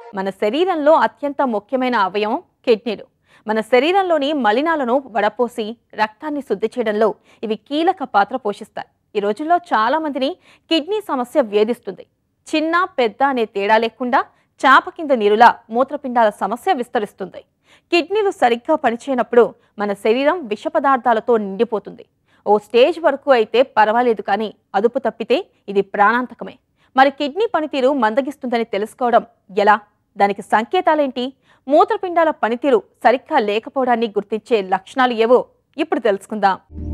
మన శరీరంలో అత్యంత ముఖ్యమైన అవయవం కిడ్నీలు మన శరీరంలోని మలినాలను వడపోసి రక్తాన్ని శుద్ధి చేయడంలో ఇవి కీలక పాత్ర పోషిస్తాయి ఈ రోజుల్లో చాలా మందిని కిడ్నీ సమస్య వేధిస్తుంది చిన్న పెద్ద అనే తేడా లేకుండా చాప కింద నీరులా మూత్రపిండాల సమస్య విస్తరిస్తుంది కిడ్నీలు సరిగ్గా పనిచేయనప్పుడు మన శరీరం విష పదార్థాలతో నిండిపోతుంది ఓ స్టేజ్ వరకు అయితే పర్వాలేదు కానీ అదుపు తప్పితే ఇది ప్రాణాంతకమే మరి కిడ్నీ పనితీరు మందగిస్తుందని తెలుసుకోవడం ఎలా దానికి సంకేతాలేంటి మూత్రపిండాల పనితీరు సరిగ్గా లేకపోవడాన్ని గుర్తించే లక్షణాలు ఏవో ఇప్పుడు తెలుసుకుందాం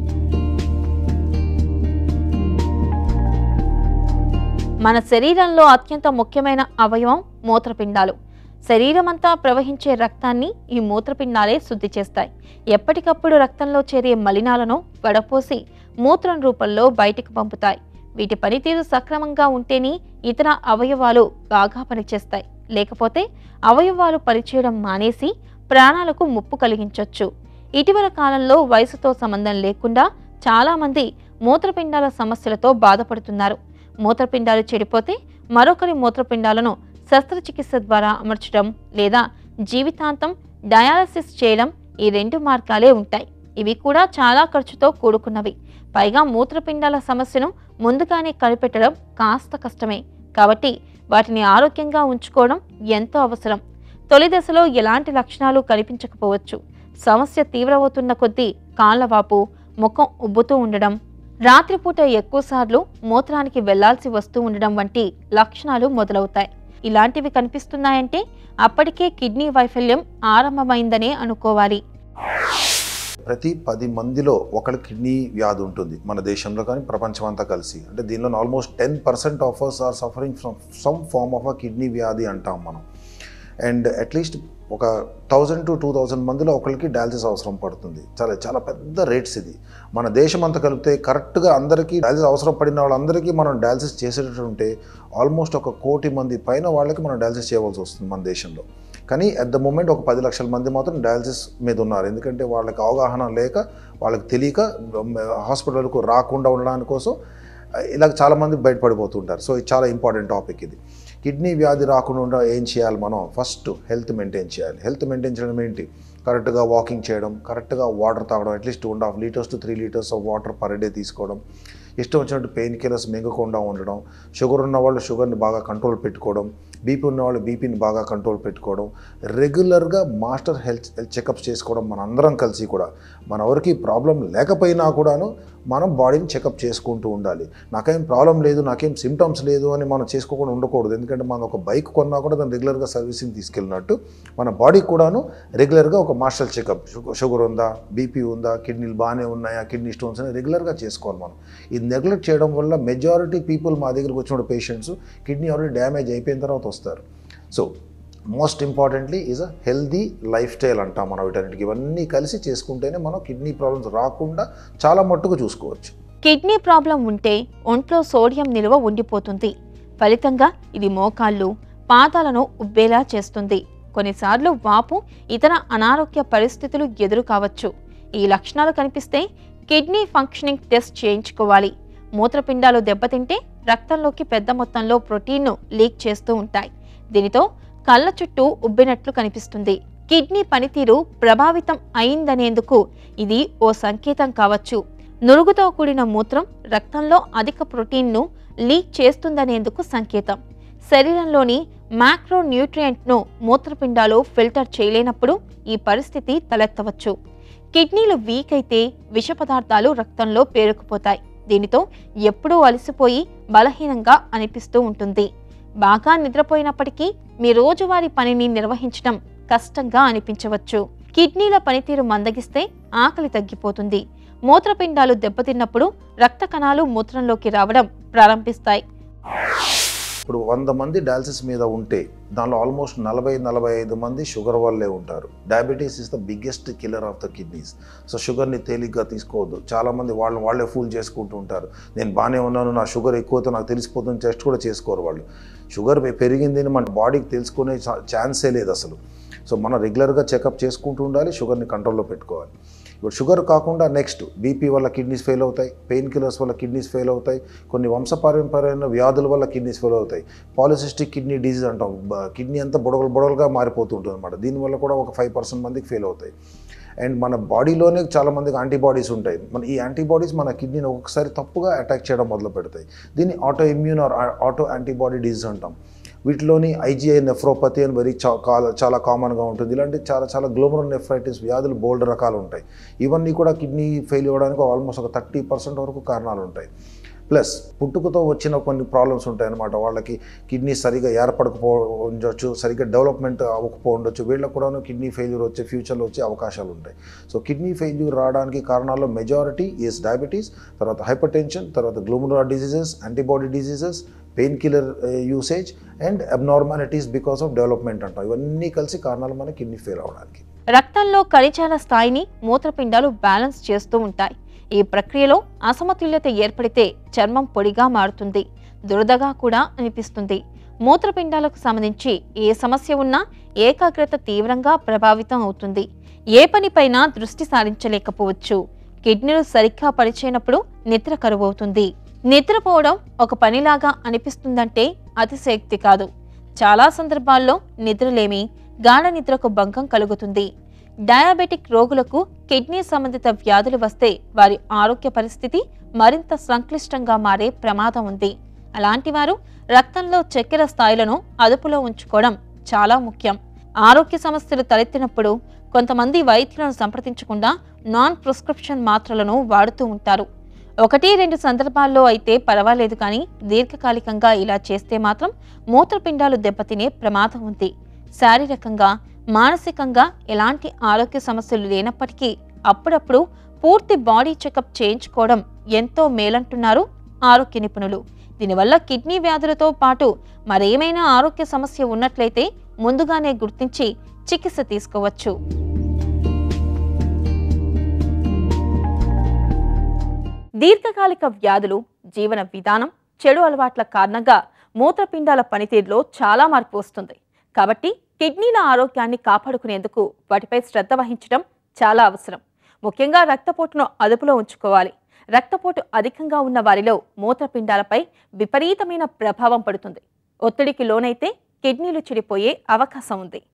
మన శరీరంలో అత్యంత ముఖ్యమైన అవయవం మూత్రపిండాలు శరీరమంతా ప్రవహించే రక్తాన్ని ఈ మూత్రపిండాలే శుద్ధి చేస్తాయి ఎప్పటికప్పుడు రక్తంలో చేరే మలినాలను వడపోసి మూత్రం రూపంలో బయటికి పంపుతాయి వీటి పనితీరు సక్రమంగా ఉంటేనే ఇతర అవయవాలు బాగా పనిచేస్తాయి లేకపోతే అవయవాలు పనిచేయడం మానేసి ప్రాణాలకు ముప్పు కలిగించవచ్చు ఇటీవల కాలంలో వయసుతో సంబంధం లేకుండా చాలా మంది మూత్రపిండాల సమస్యలతో బాధపడుతున్నారు మూత్రపిండాలు చెడిపోతే మరొకరి మూత్రపిండాలను శస్త్రచికిత్స ద్వారా అమర్చడం లేదా జీవితాంతం డయాలసిస్ చేయడం ఈ రెండు మార్గాలే ఉంటాయి ఇవి కూడా చాలా ఖర్చుతో కూడుకున్నవి పైగా మూత్రపిండాల సమస్యను ముందుగానే కనిపెట్టడం కాస్త కష్టమే కాబట్టి వాటిని ఆరోగ్యంగా ఉంచుకోవడం ఎంతో అవసరం తొలి దశలో ఎలాంటి లక్షణాలు కనిపించకపోవచ్చు సమస్య తీవ్రమవుతున్న కొద్దీ కాళ్ళవాపు ముఖం ఉబ్బుతూ ఉండడం రాత్రిపూట ఎక్కువసార్లు మూత్రానికి వెళ్లాల్సి వస్తూ ఉండడం వంటి లక్షణాలు మొదలవుతాయి ఇలాంటివి కనిపిస్తున్నాయంటే అప్పటికే కిడ్నీ వైఫల్యం ఆరంభమైందనే అనుకోవాలి ప్రతి పది మందిలో ఒకళ్ళ కిడ్నీ వ్యాధి ఉంటుంది మన దేశంలో కానీ ప్రపంచం అంతా కలిసి అంటే దీనిలో almost ten percent of us are suffering from some form of uh kidney వ్యాధి అంటాం మనం అండ్ అట్లీస్ట్ ఒక థౌజండ్ టు టూ థౌజండ్ మందిలో ఒకరికి డయాలసిస్ అవసరం పడుతుంది చాలా చాలా పెద్ద రేట్స్ ఇది మన దేశం అంతా కలిపితే కరెక్ట్గా అందరికీ డయాలసిస్ అవసరం పడిన వాళ్ళందరికీ మనం డయాలసిస్ చేసేటట్టు ఉంటే ఆల్మోస్ట్ ఒక కోటి మంది పైన వాళ్ళకి మనం డయాలసిస్ చేయవలసి వస్తుంది మన దేశంలో కానీ అట్ ద మూమెంట్ ఒక పది లక్షల మంది మాత్రం డయాలసిస్ మీద ఉన్నారు ఎందుకంటే వాళ్ళకి అవగాహన లేక వాళ్ళకి తెలియక హాస్పిటల్కు రాకుండా ఉండడానికి కోసం ఇలా చాలామంది బయటపడిపోతుంటారు సో ఇది చాలా ఇంపార్టెంట్ టాపిక్ ఇది కిడ్నీ వ్యాధి రాకుండా ఉండ- ఏం చేయాలి మనం ఫస్ట్ హెల్త్ మెయింటైన్ చేయాలి హెల్త్ మెయింటైన్ చేయడం ఏంటి కరెక్ట్గా వాకింగ్ చేయడం కరెక్ట్గా వాటర్ తాగడం at least two and half litres to three litres of water per day తీసుకోవడం ఇష్టం వచ్చినట్టు పెయిన్ కిల్లర్స్ మింగకుండా ఉండడం షుగర్ ఉన్న వాళ్ళు షుగర్ని బాగా కంట్రోల్ పెట్టుకోవడం బీపీ ఉన్న వాళ్ళు బీపీని బాగా కంట్రోల్ పెట్టుకోవడం రెగ్యులర్గా మాస్టర్ హెల్త్ హెల్త్ చెకప్స్ చేసుకోవడం మన అందరం కలిసి కూడా మన ఎవరికి ప్రాబ్లం లేకపోయినా కూడాను మనం బాడీని చెకప్ చేసుకుంటూ ఉండాలి నాకేం ప్రాబ్లం లేదు నాకేం సిమ్టమ్స్ లేదు అని మనం చేసుకోకుండా ఉండకూడదు ఎందుకంటే మనం ఒక బైక్ కొన్నా కూడా దాన్ని రెగ్యులర్గా సర్వీసింగ్ తీసుకెళ్ళినట్టు మన బాడీకి కూడాను రెగ్యులర్గా ఒక మాస్టర్ చెకప్ షుగర్ ఉందా బీపీ ఉందా కిడ్నీలు బాగానే ఉన్నాయా కిడ్నీ స్టోన్స్ అని రెగ్యులర్గా చేసుకోవాలి మనం ఇది నెగ్లెక్ట్ చేయడం వల్ల మెజారిటీ పీపుల్ మా దగ్గరికి వచ్చిన పేషెంట్స్ కిడ్నీ ఆల్రెడీ డ్యామేజ్ అయిపోయిన తర్వాత వస్తారు so most importantly is uh healthy lifestyle అంటాం మనం వీటన్నిటికి ఇవన్నీ కలిసి చేసుకుంటేనే మనం కిడ్నీ ప్రాబ్లమ్స్ రాకుండా చాలా మట్టుకు చూసుకోవచ్చు కిడ్నీ ప్రాబ్లం ఉంటే ఒంట్లో సోడియం నిల్వ ఉండిపోతుంది ఫలితంగా ఇది మోకాళ్ళు పాదాలను ఉబ్బేలా చేస్తుంది కొన్నిసార్లు వాపు ఇతర అనారోగ్య పరిస్థితులు ఎదురు కావచ్చు ఈ లక్షణాలు కనిపిస్తే కిడ్నీ ఫంక్షనింగ్ టెస్ట్ చేయించుకోవాలి మూత్రపిండాలు దెబ్బతింటే రక్తంలోకి పెద్ద మొత్తంలో ప్రోటీన్ను లీక్ చేస్తూ ఉంటాయి దీనితో కళ్ళ చుట్టూ ఉబ్బినట్లు కనిపిస్తుంది కిడ్నీ పనితీరు ప్రభావితం అయిందనేందుకు ఇది ఓ సంకేతం కావచ్చు నురుగుతో కూడిన మూత్రం రక్తంలో అధిక ప్రోటీన్ను లీక్ చేస్తుందనేందుకు సంకేతం శరీరంలోని మ్యాక్రో న్యూట్రియంట్ను మూత్రపిండాలు ఫిల్టర్ చేయలేనప్పుడు ఈ పరిస్థితి తలెత్తవచ్చు కిడ్నీలు వీక్ అయితే విష పదార్థాలు రక్తంలో పేరుకుపోతాయి దీనితో ఎప్పుడూ అలసిపోయి బలహీనంగా అనిపిస్తూ ఉంటుంది బాగా నిద్రపోయినప్పటికీ మీ రోజువారీ పనిని నిర్వహించడం కష్టంగా అనిపించవచ్చు కిడ్నీల పనితీరు మందగిస్తే ఆకలి తగ్గిపోతుంది మూత్రపిండాలు దెబ్బతిన్నప్పుడు రక్త కణాలు మూత్రంలోకి రావడం ప్రారంభిస్తాయి ఇప్పుడు వంద మంది డయాలసిస్ మీద ఉంటే దానిలో ఆల్మోస్ట్ నలభై నలభై ఐదు మంది షుగర్ వల్లే ఉంటారు diabetes is the biggest killer of the kidneys so షుగర్ని తేలిగ్గా తీసుకోవద్దు చాలామంది వాళ్ళు వాళ్ళే ఫూల్ చేసుకుంటూ ఉంటారు నేను బాగానే ఉన్నాను నా షుగర్ ఎక్కువతో నాకు తెలిసిపోతుంది టెస్ట్ కూడా చేసుకోరు వాళ్ళు షుగర్ పెరిగింది అని మన బాడీకి తెలుసుకునే ఛా- ఛాన్సే లేదు అసలు సో మనం రెగ్యులర్గా చెకప్ చేసుకుంటూ ఉండాలి షుగర్ని కంట్రోల్లో పెట్టుకోవాలి ఇప్పుడు షుగర్ కాకుండా నెక్స్ట్ బీపీ వల్ల కిడ్నీస్ ఫెయిల్ అవుతాయి పెయిన్ కిల్లర్స్ వల్ల కిడ్నీస్ ఫెయిల్ అవుతాయి కొన్ని వంశపారంపర్యమైన వ్యాధుల వల్ల కిడ్నీస్ ఫెయిల్ అవుతాయి పాలిసిస్టిక్ కిడ్నీ డిజీజ్ అంటాం బ- కిడ్నీ అంతా బుడగలు బుడగలుగా మారిపోతుంటుంది అనమాట దీనివల్ల కూడా ఒక ఫైవ్ పర్సెంట్ మందికి ఫెయిల్ అవుతాయి అండ్ మన బాడీలోనే చాలా మందికి యాంటీబాడీస్ ఉంటాయి మన ఈ యాంటీబాడీస్ మన కిడ్నీని ఒక్కొక్కసారి తప్పుగా అటాక్ చేయడం మొదలు పెడతాయి దీన్ని autoimmune or auto antibody disease అంటాం వీటిలోని ఐజీఐ నెఫ్రోపతి అని వెరీ చా కా- చాలా కామన్గా ఉంటుంది ఇలాంటి చాలా చాలా గ్లోమరల్ నెఫ్రైటిస్ వ్యాధులు బోల్డ్ రకాలు ఉంటాయి ఇవన్నీ కూడా కిడ్నీ ఫెయిల్ అవ్వడానికి ఆల్మోస్ట్ ఒక థర్టీ పర్సెంట్ వరకు కారణాలు ఉంటాయి ప్లస్ పుట్టుకతో వచ్చిన కొన్ని ప్రాబ్లమ్స్ ఉంటాయి అన్నమాట వాళ్ళకి కిడ్నీ సరిగా ఏర్పడకపో ఉండొచ్చు సరిగ్గా డెవలప్మెంట్ అవ్వకపో ఉండొచ్చు వీళ్ళకి కూడాను కిడ్నీ ఫెయిల్యూర్ వచ్చే ఫ్యూచర్లో వచ్చే అవకాశాలు ఉంటాయి సో కిడ్నీ ఫెయిల్యూర్ రావడానికి కారణాల్లో మెజారిటీ ఈస్ డయాబెటీస్ తర్వాత హైపర్ టెన్షన్ తర్వాత glomerular diseases antibody diseases pain killer usage and abnormalities because of development అంటాం ఇవన్నీ కలిసి కారణాలు మన కిడ్నీ ఫెయిల్ అవడానికి రక్తంలో ఖనిజాల స్థాయిని మూత్రపిండాలు బ్యాలెన్స్ చేస్తూ ఉంటాయి ఈ ప్రక్రియలో అసమతుల్యత ఏర్పడితే చర్మం పొడిగా మారుతుంది దురదగా కూడా అనిపిస్తుంది మూత్రపిండాలకు సంబంధించి ఏ సమస్య ఉన్నా ఏకాగ్రత తీవ్రంగా ప్రభావితం అవుతుంది ఏ పనిపైనా దృష్టి సారించలేకపోవచ్చు కిడ్నీలు సరిగ్గా పనిచేయనప్పుడు నిద్ర కరువవుతుంది నిద్రపోవడం ఒక పనిలాగా అనిపిస్తుందంటే అతిశయోక్తి కాదు చాలా సందర్భాల్లో నిద్రలేమి గాఢ నిద్రకు భంగం కలుగుతుంది డయాబెటిక్ రోగులకు కిడ్నీ సంబంధిత వ్యాధులు వస్తే వారి ఆరోగ్య పరిస్థితి మరింత సంక్లిష్టంగా మారే ప్రమాదం ఉంది అలాంటి వారు రక్తంలో చక్కెర స్థాయిలను అదుపులో ఉంచుకోవడం చాలా ముఖ్యం ఆరోగ్య సమస్యలు తలెత్తినప్పుడు కొంతమంది వైద్యులను సంప్రదించకుండా నాన్ ప్రిస్క్రిప్షన్ మాత్రలను వాడుతూ ఉంటారు ఒకటి రెండు సందర్భాల్లో అయితే పర్వాలేదు కానీ దీర్ఘకాలికంగా ఇలా చేస్తే మాత్రం మూత్రపిండాలు దెబ్బతినే ప్రమాదం ఉంది శారీరకంగా మానసికంగా ఎలాంటి ఆరోగ్య సమస్యలు లేనప్పటికీ అప్పుడప్పుడు పూర్తి బాడీ చెకప్ చేయించుకోవడం ఎంతో మేలంటున్నారు ఆరోగ్య నిపుణులు దీనివల్ల కిడ్నీ వ్యాధులతో పాటు మరేమైనా ఆరోగ్య సమస్య ఉన్నట్లయితే ముందుగానే గుర్తించి చికిత్స తీసుకోవచ్చు దీర్ఘకాలిక వ్యాధులు జీవన విధానం చెడు అలవాట్ల కారణంగా మూత్రపిండాల పనితీరులో చాలా మార్పు వస్తుంది కాబట్టి కిడ్నీల ఆరోగ్యాన్ని కాపాడుకునేందుకు వాటిపై శ్రద్ధ వహించడం చాలా అవసరం ముఖ్యంగా రక్తపోటును అదుపులో ఉంచుకోవాలి రక్తపోటు అధికంగా ఉన్న వారిలో మూత్రపిండాలపై విపరీతమైన ప్రభావం పడుతుంది ఒత్తిడికి లోనైతే కిడ్నీలు చెడిపోయే అవకాశం ఉంది